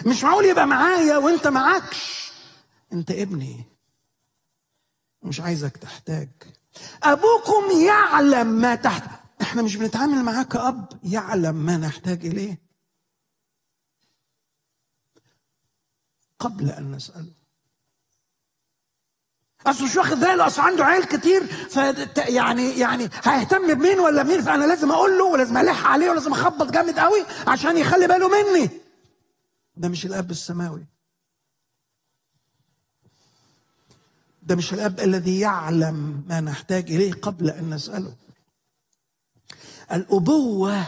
مش معقول يبقى معايا وانت معكش انت ابني مش عايزك تحتاج ابوكم يعلم ما تحت احنا مش بنتعامل معاه كأب يعلم ما نحتاج اليه قبل ان نساله اصل مش واخد باله اصل عنده عيال كتير ف يعني يعني هيهتم بمين ولا مين فانا لازم اقول له ولازم الح عليه ولازم اخبط جامد قوي عشان يخلي باله مني ده مش الاب السماوي ده مش الاب الذي يعلم ما نحتاج اليه قبل ان نساله الابوه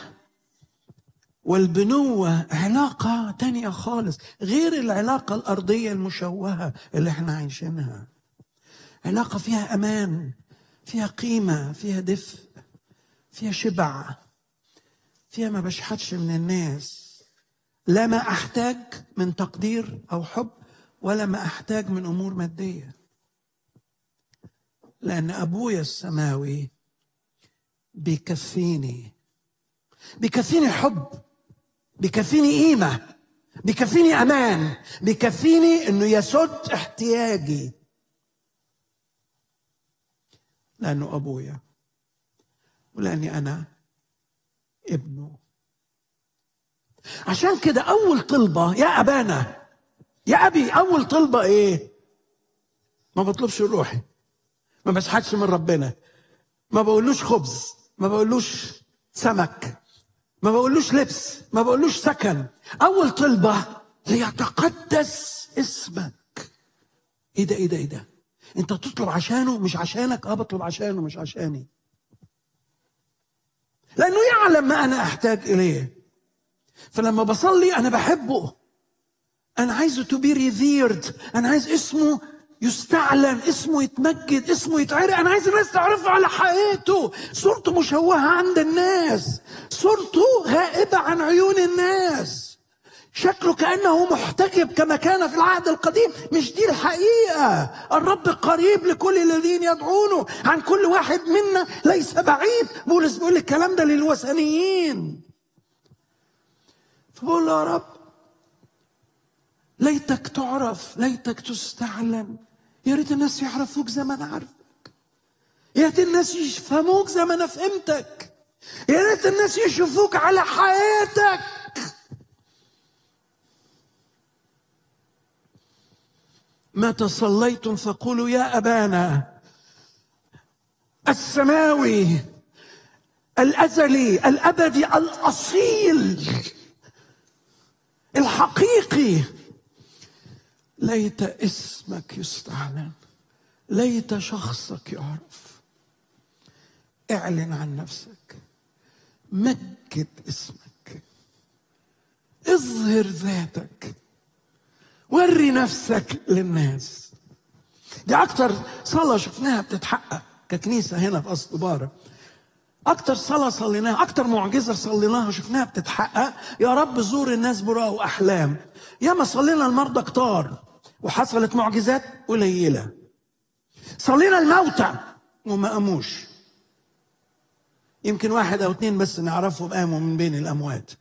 والبنوة علاقة تانية خالص غير العلاقة الأرضية المشوهة اللي احنا عايشينها علاقة فيها أمان فيها قيمة فيها دفء فيها شبع فيها ما بشحتش من الناس لا ما أحتاج من تقدير أو حب ولا ما أحتاج من أمور مادية لأن أبويا السماوي بيكفيني بيكفيني حب بيكفيني قيمة بيكفيني أمان بيكفيني إنه يسد احتياجي لأنه أبويا ولأني أنا ابنه عشان كده أول طلبة يا أبانا يا أبي أول طلبة إيه؟ ما بطلبش روحي ما بشحتش من ربنا ما بقولوش خبز ما بقولوش سمك ما بقولوش لبس ما بقولوش سكن اول طلبه ليتقدس اسمك ايه ده ايه ده ايه ده انت تطلب عشانه مش عشانك اه بطلب عشانه مش عشاني لانه يعلم ما انا احتاج اليه فلما بصلي انا بحبه انا عايزه تو بي ريفيرد انا عايز اسمه يستعلن اسمه يتمجد اسمه يتعرف انا عايز الناس تعرفه على حقيقته صورته مشوهه عند الناس صورته غائبه عن عيون الناس شكله كانه محتجب كما كان في العهد القديم مش دي الحقيقه الرب قريب لكل الذين يدعونه عن كل واحد منا ليس بعيد بولس بيقول الكلام ده للوثنيين فبقول له يا رب ليتك تعرف ليتك تستعلن يا ريت الناس يعرفوك زي ما انا عارفك يا ريت الناس يفهموك زي ما انا فهمتك يا ريت الناس يشوفوك على حياتك متى صليتم فقولوا يا ابانا السماوي الازلي الابدي الاصيل الحقيقي ليت اسمك يستعلن ليت شخصك يعرف اعلن عن نفسك مجد اسمك اظهر ذاتك وري نفسك للناس دي اكتر صلاه شفناها بتتحقق ككنيسه هنا في اصل بارة اكتر صلاه صليناها اكتر معجزه صليناها وشفناها بتتحقق يا رب زور الناس براء واحلام ياما صلينا المرضى كتار وحصلت معجزات قليله صلينا الموتى وما قاموش يمكن واحد او اتنين بس نعرفهم قاموا من بين الاموات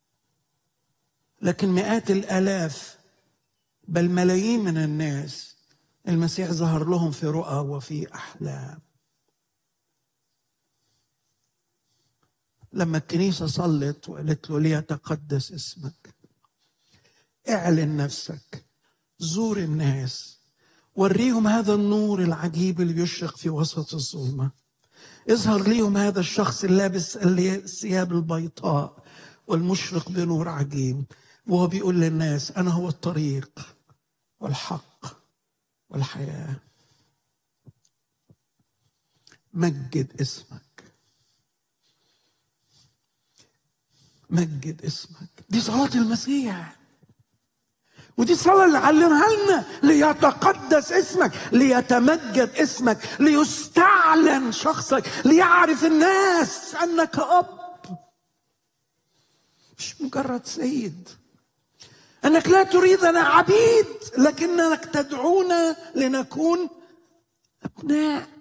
لكن مئات الالاف بل ملايين من الناس المسيح ظهر لهم في رؤى وفي احلام لما الكنيسه صلت وقالت له ليتقدس اسمك اعلن نفسك زور الناس وريهم هذا النور العجيب اللي بيشرق في وسط الظلمه اظهر ليهم هذا الشخص اللابس الثياب البيضاء والمشرق بنور عجيب وهو بيقول للناس انا هو الطريق والحق والحياه مجد اسمك مجد اسمك دي صلاة المسيح ودي الصلاة اللي علمها لنا ليتقدس اسمك ليتمجد اسمك ليستعلن شخصك ليعرف الناس أنك أب مش مجرد سيد أنك لا تريدنا عبيد لكنك تدعونا لنكون أبناء